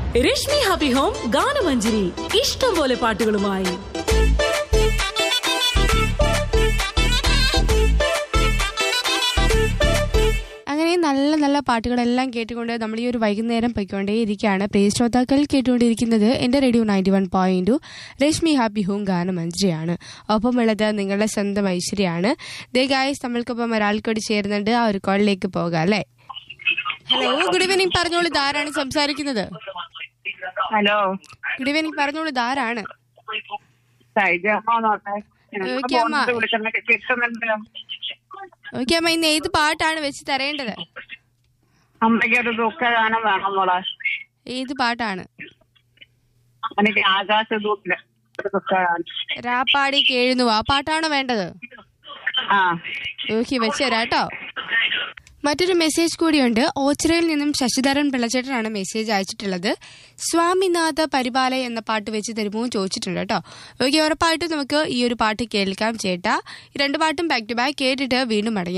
Rashmi happy home ഗാനമഞ്ജരി ഇഷ്ടം പോലെ പാട്ടുകളുമായി അങ്ങനെ നല്ല നല്ല പാട്ടുകളെല്ലാം കേട്ടുകൊണ്ട് നമ്മൾ ഈ ഒരു വൈകുന്നേരം പൊയ്ക്കൊണ്ടേയിരിക്കുകയാണ് പ്രിയ ശ്രോതാക്കൾ കേട്ടുകൊണ്ടിരിക്കുന്നത് എൻ്റെ radio ninety one point Rashmi happy home ഗാനമഞ്ജരിയാണ് ഒപ്പമുള്ളത് നിങ്ങളുടെ സ്വന്തം ഐശ്വര്യമാണ് ദേ ഗായസ് നമ്മൾക്കൊപ്പം ഒരാൾ കൂടി ചേരുന്നുണ്ട് ആ ഒരു കോളിലേക്ക് പോകാം അല്ലേ ഹലോ ഗുഡ് ഈവനിങ് പറഞ്ഞോളൂ ഇതാരാണ് സംസാരിക്കുന്നത് ഹലോ ഗുഡ് ഈവനിങ് പറഞ്ഞോളൂ ഇതാരാണ് സൈജമ്മോട്ടെ ഓക്കേ, അമ്മ. വിളിക്കുന്നൊക്കെ കിട്ടുന്നുണ്ടല്ലോ ഓക്കെ അമ്മ ഇന്ന് ഏത് പാട്ടാണ് വെച്ച് തരേണ്ടത് അമ്മയ്ക്ക് ഒരു ദുഃഖഗാനം വേണം മോളെ ഏത് പാട്ടാണ് എനിക്ക് ആകാശദൂത്തില് ഒരു ദുഃഖഗാനം രാപ്പാടി കേഴുന്നു ആ പാട്ടാണോ വേണ്ടത് ആ ഓക്കെ വെച്ച് തരാം കേട്ടോ മറ്റൊരു മെസ്സേജ് കൂടിയുണ്ട് ഓച്ചിറയിൽ നിന്നും ശശിധരൻ പിള്ളച്ചേട്ടനാണ് മെസ്സേജ് അയച്ചിട്ടുള്ളത് സ്വാമിനാഥ പരിപാല എന്ന പാട്ട് വെച്ച് തരുമോ എന്ന് ചോദിച്ചിട്ടുണ്ട് കേട്ടോ ഓക്കെ ഉറപ്പായിട്ടും നമുക്ക് ഈ ഒരു പാട്ട് കേൾക്കാം ചേട്ടാ ഈ രണ്ട് പാട്ടും ബാക്ക് ടു ബാക്ക് കേട്ടിട്ട് വീണ്ടും മടങ്ങി